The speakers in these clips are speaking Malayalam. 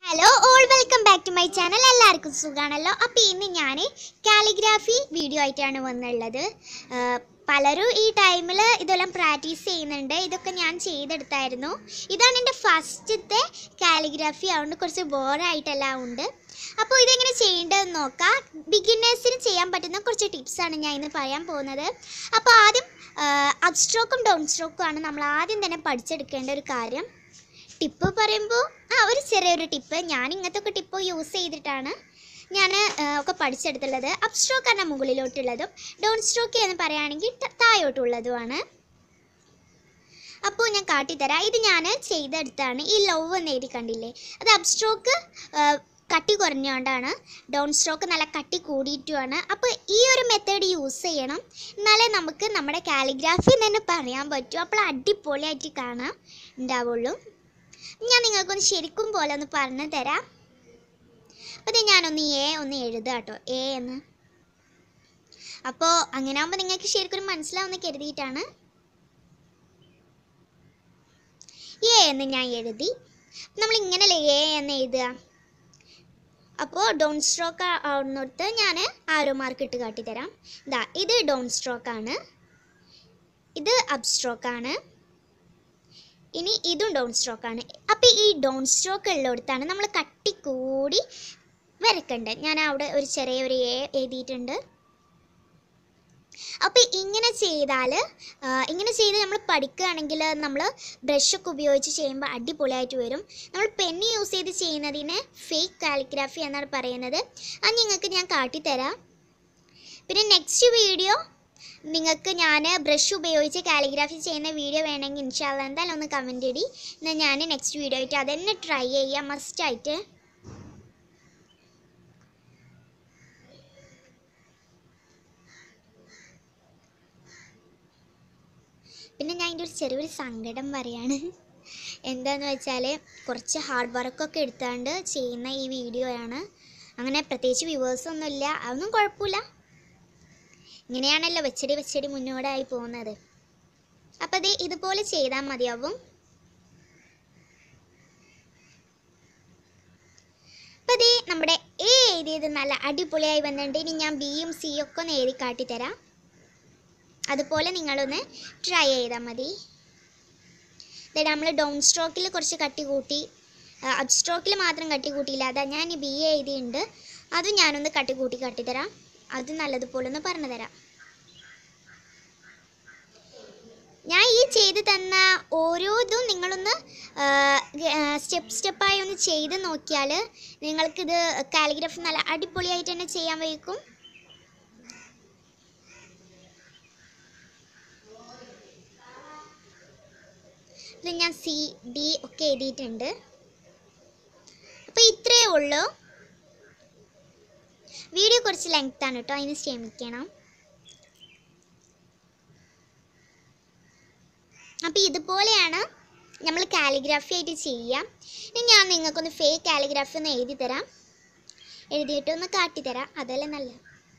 hello all welcome back to my channel എല്ലാവർക്കും സുഖാണല്ലോ അപ്പോൾ ഇന്ന് ഞാൻ കാലിഗ്രാഫി വീഡിയോ ആയിട്ടാണ് വന്നുള്ളത് ആഹ് പലരും ഈ ടൈമിൽ ഇതെല്ലാം പ്രാക്ടീസ് ചെയ്യുന്നുണ്ട് ഇതൊക്കെ ഞാൻ ചെയ്തെടുത്തായിരുന്നു ഇതാണ് എൻ്റെ ഫസ്റ്റത്തെ കാലിഗ്രാഫി അതുകൊണ്ട് കുറച്ച് ബോറായിട്ടെല്ലാം ഉണ്ട് അപ്പോൾ ഇതെങ്ങനെ ചെയ്യേണ്ടതെന്ന് നോക്കാം ബിഗിനേഴ്സിന് ചെയ്യാൻ പറ്റുന്ന കുറച്ച് ടിപ്സാണ് ഞാൻ ഇന്ന് പറയാൻ പോകുന്നത് അപ്പോൾ ആദ്യം അപ് സ്ട്രോക്കും ഡൗൺ സ്ട്രോക്കും ആണ് നമ്മൾ ആദ്യം തന്നെ പഠിച്ചെടുക്കേണ്ട ഒരു കാര്യം ടിപ്പ് പറയുമ്പോൾ ആ ഒരു ചെറിയൊരു ടിപ്പ് ഞാൻ ഇങ്ങനത്തെ ഒക്കെ ടിപ്പ് യൂസ് ചെയ്തിട്ടാണ് ഞാൻ ഒക്കെ പഠിച്ചെടുത്തുള്ളത് അപ് സ്ട്രോക്ക് ആണ് മുകളിലോട്ടുള്ളതും ഡൗൺ സ്ട്രോക്ക് എന്ന് പറയുകയാണെങ്കിൽ ത- താഴോട്ടുള്ളതുമാണ് അപ്പോൾ ഞാൻ കാട്ടിത്തരാം ഇത് ഞാൻ ചെയ്തെടുത്താണ് ഈ ലവ് എന്ന് എഴുതി കണ്ടില്ലേ അത് അപ് സ്ട്രോക്ക് കട്ടി കുറഞ്ഞുകൊണ്ടാണ് ഡൗൺ സ്ട്രോക്ക് നല്ല കട്ടി കൂടിയിട്ടുമാണ് അപ്പോൾ ഈ ഒരു മെത്തേഡ് യൂസ് ചെയ്യണം എന്നാലേ നമുക്ക് നമ്മുടെ കാലിഗ്രാഫി എന്ന് തന്നെ പറയാൻ പറ്റൂ അപ്പോൾ അടിപൊളിയായിട്ട് കാണാൻ ഉണ്ടാവുള്ളൂ ഞാൻ നിങ്ങൾക്കൊന്ന് ശരിക്കും പോലെ ഒന്ന് പറഞ്ഞു തരാം അപ്പോൾ ഇത് ഞാനൊന്ന് എ ഒന്ന് എഴുതാം കേട്ടോ എ എന്ന് അപ്പോൾ അങ്ങനെ ആകുമ്പോൾ നിങ്ങൾക്ക് ശരിക്കും മനസ്സിലാവുന്ന കരുതിയിട്ടാണ് എ എന്ന് ഞാൻ എഴുതി നമ്മൾ ഇങ്ങനല്ലേ എ എന്ന് എഴുതുക അപ്പോൾ ഡൗൺ സ്ട്രോക്ക് ആവുന്നിടത്ത് ഞാൻ ആരോ മാർക്ക് ഇട്ട് കാട്ടിത്തരാം ഇതാ ഇത് ഡൗൺ സ്ട്രോക്ക് ആണ് ഇത് അപ് സ്ട്രോക്ക് ആണ് ഇനി ഇതും ഡൗൺ സ്ട്രോക്ക് ആണ് അപ്പോൾ ഈ ഡൗൺ സ്ട്രോക്ക് ഉള്ളിടത്താണ് നമ്മൾ കട്ടി കൂടി വരക്കേണ്ടത് ഞാൻ അവിടെ ഒരു ചെറിയ ഒരു എ എഴുതിയിട്ടുണ്ട് അപ്പോൾ ഇങ്ങനെ ചെയ്താൽ ഇങ്ങനെ ചെയ്ത് നമ്മൾ പഠിക്കുകയാണെങ്കിൽ നമ്മൾ ബ്രഷൊക്കെ ഉപയോഗിച്ച് ചെയ്യുമ്പോൾ അടിപൊളിയായിട്ട് വരും നമ്മൾ പെന്ന് യൂസ് ചെയ്ത് ചെയ്യുന്നതിന് ഫേക്ക് കാലിഗ്രാഫി എന്നാണ് പറയുന്നത് അത് നിങ്ങൾക്ക് ഞാൻ കാട്ടിത്തരാം പിന്നെ നെക്സ്റ്റ് വീഡിയോ നിങ്ങൾക്ക് ഞാൻ ബ്രഷ് ഉപയോഗിച്ച് കാലിഗ്രാഫി ചെയ്യുന്ന വീഡിയോ വേണമെങ്കിൽ ഇൻഷാല്ല എന്തായാലും ഒന്ന് കമൻറ്റ് ഇടി എന്നാൽ ഞാൻ നെക്സ്റ്റ് വീഡിയോ ആയിട്ട് അതന്നെ ട്രൈ ചെയ്യാം മസ്റ്റായിട്ട് പിന്നെ ഞാൻ ഇതിൻ്റെ ഒരു ചെറിയൊരു സങ്കടം പറയാണ് എന്താന്ന് വെച്ചാൽ കുറച്ച് ഹാർഡ് വർക്കൊക്കെ എടുത്താണ്ട് ചെയ്യുന്ന ഈ വീഡിയോ ആണ് അങ്ങനെ പ്രത്യേകിച്ച് വ്യൂവേഴ്സ് ഒന്നുമില്ല അതൊന്നും കുഴപ്പമില്ല ഇങ്ങനെയാണല്ലോ വെച്ചടി വെച്ചടി മുന്നോട്ടായി പോകുന്നത് അപ്പം അത് ഇതുപോലെ ചെയ്താൽ മതിയാവും അപ്പം അത് നമ്മുടെ എ എഴുതിയത് നല്ല അടിപൊളിയായി വന്നിട്ടുണ്ട് ഇനി ഞാൻ ബിയും സിയും ഒക്കെ ഒന്ന് എഴുതി കാട്ടിത്തരാം അതുപോലെ നിങ്ങളൊന്ന് ട്രൈ ചെയ്താൽ മതി അതായത് നമ്മൾ ഡൗൺ സ്ട്രോക്കിൽ കുറച്ച് കട്ടി കൂട്ടി അപ് സ്ട്രോക്കിൽ മാത്രം കട്ടി കൂട്ടിയില്ല അതാ ഞാൻ ഈ ബി എ എഴുതിയിട്ടുണ്ട് അത് ഞാനൊന്ന് കട്ടി കൂട്ടി കാട്ടിത്തരാം അത് നല്ലതുപോലെ ഒന്ന് പറഞ്ഞു തരാം ഞാൻ ഈ ചെയ്ത് തന്ന ഓരോ ഇതും നിങ്ങളൊന്ന് സ്റ്റെപ്പ് സ്റ്റെപ്പായി ഒന്ന് ചെയ്ത് നോക്കിയാൽ നിങ്ങൾക്കിത് കാലിഗ്രഫി നല്ല അടിപൊളിയായിട്ട് തന്നെ ചെയ്യാൻ വയ്ക്കും ഇത് ഞാൻ സി ഡി ഒക്കെ എഴുതിയിട്ടുണ്ട് അപ്പോൾ ഇത്രയേ ഉള്ളൂ വീഡിയോ കുറച്ച് ലെങ്ത് ആണ് കേട്ടോ അതിന് ക്ഷമിക്കണം അപ്പോൾ ഇതുപോലെയാണ് നമ്മൾ കാലിഗ്രാഫി ആയിട്ട് ചെയ്യാം ഇനി ഞാൻ നിങ്ങൾക്കൊന്ന് ഫേക്ക് കാലിഗ്രാഫി ഒന്ന് എഴുതി തരാം എഴുതിയിട്ട് ഒന്ന് കാട്ടിത്തരാം അതല്ലേ നല്ല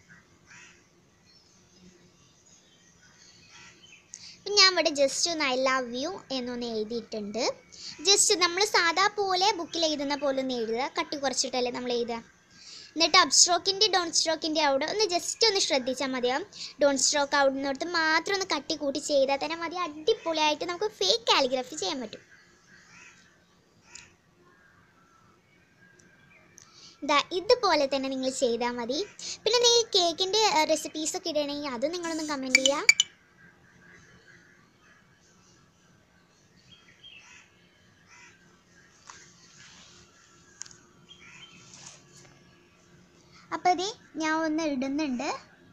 അപ്പം ഞാൻ ഇവിടെ ജസ്റ്റ് ഒന്ന് ഐ ലവ് യു എന്നൊന്ന് എഴുതിയിട്ടുണ്ട് ജസ്റ്റ് നമ്മൾ സാധാ പോലെ ബുക്കിൽ എഴുതുന്ന പോലെ ഒന്ന് എഴുതുക കട്ടി കുറച്ചിട്ടല്ലേ നമ്മൾ എഴുതുക എന്നിട്ട് അപ് സ്ട്രോക്കിൻ്റെ ഡൗൺ സ്ട്രോക്കിൻ്റെ അവിടെ ഒന്ന് ജസ്റ്റ് ഒന്ന് ശ്രദ്ധിച്ചാൽ മതിയാവും ഡൗൺ സ്ട്രോക്ക് അവിടുന്നോടത്ത് മാത്രം ഒന്ന് കട്ടി കൂട്ടി ചെയ്താൽ തന്നെ മതി അടിപൊളിയായിട്ട് നമുക്ക് ഫേക്ക് കാലിഗ്രഫി ചെയ്യാൻ പറ്റും ഇതാ ഇതുപോലെ തന്നെ നിങ്ങൾ ചെയ്താൽ മതി പിന്നെ നിങ്ങൾ കേക്കിൻ്റെ റെസിപ്പീസൊക്കെ ഇടണമെങ്കിൽ അതും നിങ്ങളൊന്ന് കമൻറ്റ് ചെയ്യുക അപ്പോൾ ഇത് ഞാൻ ഒന്ന് ഇടുന്നുണ്ട്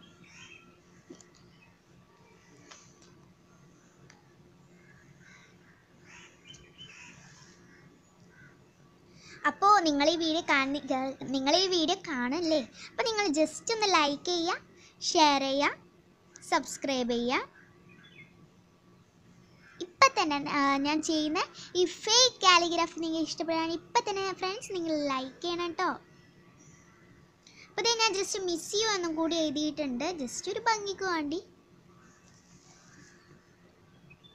അപ്പോൾ നിങ്ങൾ ഈ വീഡിയോ കാണി നിങ്ങൾ ഈ വീഡിയോ കാണല്ലേ അപ്പോൾ നിങ്ങൾ ജസ്റ്റ് ഒന്ന് ലൈക്ക് ചെയ്യുക ഷെയർ ചെയ്യുക സബ്സ്ക്രൈബ് ചെയ്യുക ഇപ്പം തന്നെ ആ, ഞാൻ ചെയ്യുന്ന ഈ ഫേക്ക് കാലിഗ്രാഫി നിങ്ങൾ ഇഷ്ടപ്പെടുകയാണ് ഇപ്പം തന്നെ ഫ്രണ്ട്സ് നിങ്ങൾ ലൈക്ക് ചെയ്യണം കേട്ടോ അപ്പോൾ ഇതേ ഞാൻ ജസ്റ്റ് മിസ് യു എന്നും കൂടി എഴുതിയിട്ടുണ്ട് ജസ്റ്റ് ഒരു ഭംഗിക്ക് വേണ്ടി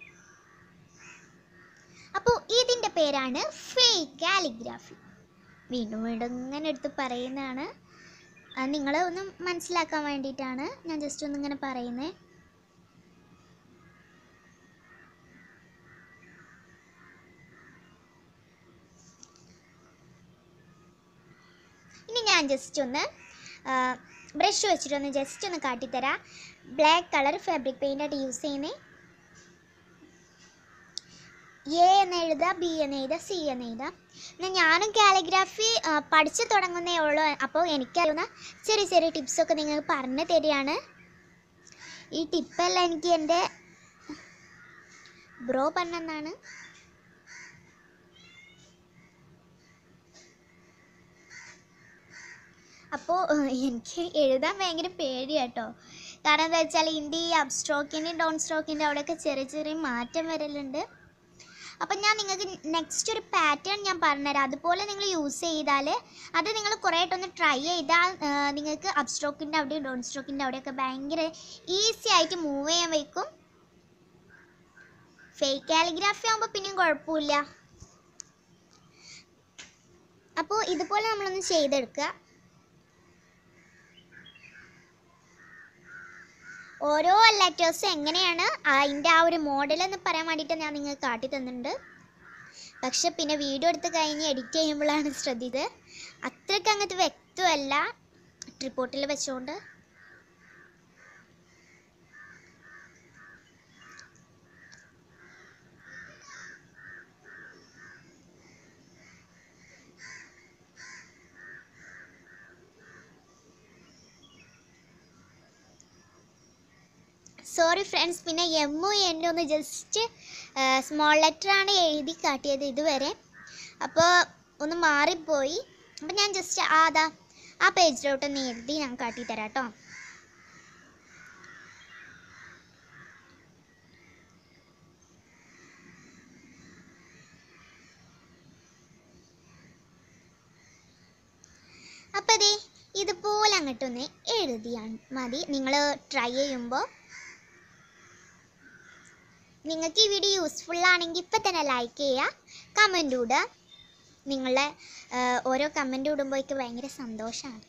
അപ്പോൾ ഇതിൻ്റെ പേരാണ് ഫേക്ക് കാലിഗ്രാഫി വീണ്ടും വീണ്ടും ഇങ്ങനെ എടുത്ത് പറയുന്നതാണ് നിങ്ങൾ ഒന്ന് മനസ്സിലാക്കാൻ വേണ്ടിയിട്ടാണ് ഞാൻ ജസ്റ്റ് ഒന്ന് ഇങ്ങനെ പറയുന്നത് ഇനി ഞാൻ ജസ്റ്റ് ഒന്ന് ബ്രഷ് വെച്ചിട്ടൊന്ന് ജസ്റ്റ് ഒന്ന് കാട്ടിത്തരാം ബ്ലാക്ക് കളർ ഫാബ്രിക് പെയിൻ്റ് ആയിട്ട് യൂസ് ചെയ്യുന്നത് എ എന്ന് എഴുതുക ബി എന്ന് എഴുതുക സി എന്ന് എഴുതുക പിന്നെ ഞാനും കാലിഗ്രാഫി പഠിച്ചു തുടങ്ങുന്നേ ഉള്ളൂ അപ്പോൾ എനിക്കറിയുന്ന ചെറിയ ചെറിയ ടിപ്സൊക്കെ നിങ്ങൾക്ക് പറഞ്ഞു തരികയാണ് ഈ ടിപ്പെല്ലാം എനിക്ക് എൻ്റെ ബ്രോ പറഞ്ഞെന്നാണ് അപ്പോൾ എനിക്ക് എഴുതാൻ ഭയങ്കര പേടിയാട്ടോ കാരണം എന്താ വെച്ചാൽ ഇതിൻ്റെ ഈ അബ്സ്ട്രോക്കിൻ്റെയും ഡൗൺ സ്ട്രോക്കിൻ്റെ അവിടെയൊക്കെ ചെറിയ ചെറിയ മാറ്റം വരലുണ്ട് അപ്പം ഞാൻ നിങ്ങൾക്ക് നെക്സ്റ്റ് ഒരു പാറ്റേൺ ഞാൻ പറഞ്ഞുതരാം അതുപോലെ നിങ്ങൾ യൂസ് ചെയ്താൽ അത് നിങ്ങൾ കുറേ ആയിട്ടൊന്ന് ട്രൈ ചെയ്താൽ ആ, നിങ്ങൾക്ക് അബ്സ്ട്രോക്കിൻ്റെ അവിടെയും ഡൗൺ സ്ട്രോക്കിൻ്റെ അവിടെയൊക്കെ ഭയങ്കര ഈസി ആയിട്ട് മൂവ് ചെയ്യാൻ വയ്ക്കും ഫേക്ക് കാലിഗ്രാഫി ആകുമ്പോൾ പിന്നെയും കുഴപ്പമില്ല അപ്പോൾ ഇതുപോലെ നമ്മളൊന്ന് ചെയ്തെടുക്കുക ഓരോ ലെറ്റേഴ്സും എങ്ങനെയാണ് അതിൻ്റെ ആ ഒരു മോഡൽ എന്ന് പറയാൻ വേണ്ടിയിട്ട് ഞാൻ നിങ്ങൾക്ക് കാട്ടി തന്നിട്ടുണ്ട് പക്ഷെ പിന്നെ വീഡിയോ എടുത്ത് കഴിഞ്ഞ് എഡിറ്റ് ചെയ്യുമ്പോഴാണ് ശ്രദ്ധിച്ചത് അത്രയ്ക്ക് അങ്ങനത്തെ വ്യക്തമല്ല ട്രിപ്പോട്ടിൽ വെച്ചുകൊണ്ട് സോറി ഫ്രണ്ട്സ് പിന്നെ എമ്മും എന്നും ഒന്ന് ജസ്റ്റ് സ്മോൾ ലെറ്ററാണ് എഴുതി കാട്ടിയത് ഇതുവരെ അപ്പോൾ ഒന്ന് മാറിപ്പോയി അപ്പം ഞാൻ ജസ്റ്റ് അതാ ആ പേജിലോട്ടൊന്ന് എഴുതി ഞാൻ കാട്ടിത്തരാം കേട്ടോ അപ്പോൾ അതെ ഇതുപോലെ അങ്ങോട്ടൊന്ന് എഴുതിയാൽ മതി നിങ്ങൾ ട്രൈ ചെയ്യുമ്പോൾ നിങ്ങൾക്ക് ഈ വീഡിയോ യൂസ്ഫുൾ ആണെങ്കിൽ ഇപ്പം തന്നെ ലൈക്ക് ചെയ്യുക കമൻറ്റ് ഇടുക നിങ്ങളുടെ ആ, ഓരോ കമൻറ്റ് ഇടുമ്പോൾ എനിക്ക് ഭയങ്കര സന്തോഷമാണ്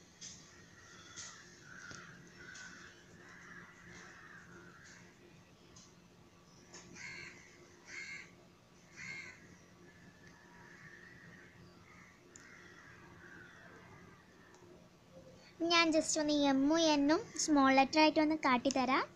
ഞാൻ ജസ്റ്റ് ഒന്ന് എമ്മും എന്നും സ്മോൾ ലെറ്റർ ആയിട്ട് ഒന്ന് കാട്ടിത്തരാം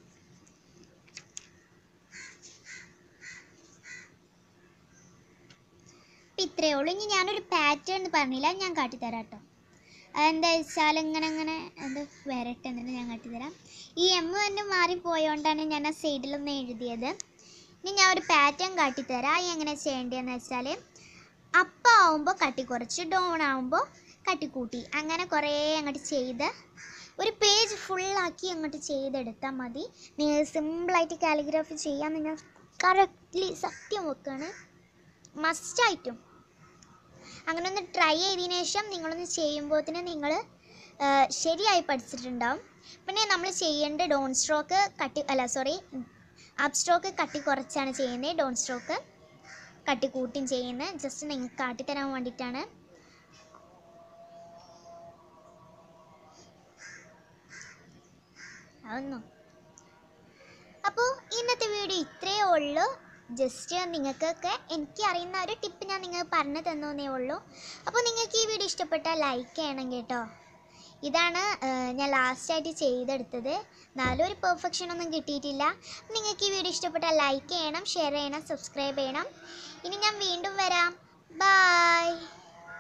അപ്പം ഇത്രയേ ഉള്ളൂ ഇനി ഞാനൊരു പാറ്റേൺ പറഞ്ഞില്ല അത് ഞാൻ കാട്ടിത്തരാം കേട്ടോ അതെന്താ വെച്ചാൽ ഇങ്ങനെ ഇങ്ങനെ അത് വരട്ടെ എന്നിട്ട് ഞാൻ കാട്ടിത്തരാം ഈ എം തന്നെ മാറിപ്പോയോണ്ടാണ് ഞാൻ ആ സൈഡിലൊന്ന് എഴുതിയത് ഇനി ഞാൻ ഒരു പാറ്റേൺ കാട്ടിത്തരാം അത് എങ്ങനെ ചെയ്യേണ്ടതെന്ന് വെച്ചാൽ അപ്പം ആവുമ്പോൾ കട്ടി കുറച്ച് ഡൗൺ ആവുമ്പോൾ കട്ടി കൂട്ടി അങ്ങനെ കുറേ അങ്ങോട്ട് ചെയ്ത് ഒരു പേജ് ഫുള്ളാക്കി അങ്ങോട്ട് ചെയ്തെടുത്താൽ മതി നിങ്ങൾ സിമ്പിളായിട്ട് കാലിഗ്രാഫി ചെയ്യാമെന്ന് ഞാൻ കറക്റ്റ്ലി സത്യം വെക്കുകയാണ് മസ്റ്റായിട്ടും അങ്ങനെ ഒന്ന് ട്രൈ ചെയ്തതിന് ശേഷം നിങ്ങളൊന്ന് ചെയ്യുമ്പോഴത്തേന് നിങ്ങൾ ശരിയായി പഠിച്ചിട്ടുണ്ടാവും പിന്നെ നമ്മൾ ചെയ്യേണ്ട ഡോൺ സ്ട്രോക്ക് കട്ടി അല്ല സോറി അപ്പ് സ്ട്രോക്ക് കട്ടി കുറച്ചാണ് ചെയ്യുന്നത് ഡോൺ സ്ട്രോക്ക് കട്ടി കൂട്ടിയും ചെയ്യുന്നത് ജസ്റ്റ് നിങ്ങൾക്ക് കാട്ടിത്തരാൻ വേണ്ടിയിട്ടാണ് അതൊന്നും അപ്പോൾ ഇന്നത്തെ വീഡിയോ ഇത്രയേ ഉള്ളൂ ജസ്റ്റ് നിങ്ങൾക്കൊക്കെ എനിക്ക് അറിയുന്ന ഒരു ടിപ്പ് ഞാൻ നിങ്ങൾക്ക് പറഞ്ഞു തന്നേ ഉള്ളൂ അപ്പോൾ നിങ്ങൾക്ക് ഈ വീഡിയോ ഇഷ്ടപ്പെട്ടാൽ ലൈക്ക് ചെയ്യണം കേട്ടോ ഇതാണ് ആ, ഞാൻ ലാസ്റ്റായിട്ട് ചെയ്തെടുത്തത് എന്നാലും ഒരു പെർഫെക്ഷൻ ഒന്നും കിട്ടിയിട്ടില്ല നിങ്ങൾക്ക് ഈ വീഡിയോ ഇഷ്ടപ്പെട്ടാൽ ലൈക്ക് ചെയ്യണം ഷെയർ ചെയ്യണം സബ്സ്ക്രൈബ് ചെയ്യണം ഇനി ഞാൻ വീണ്ടും വരാം ബായ്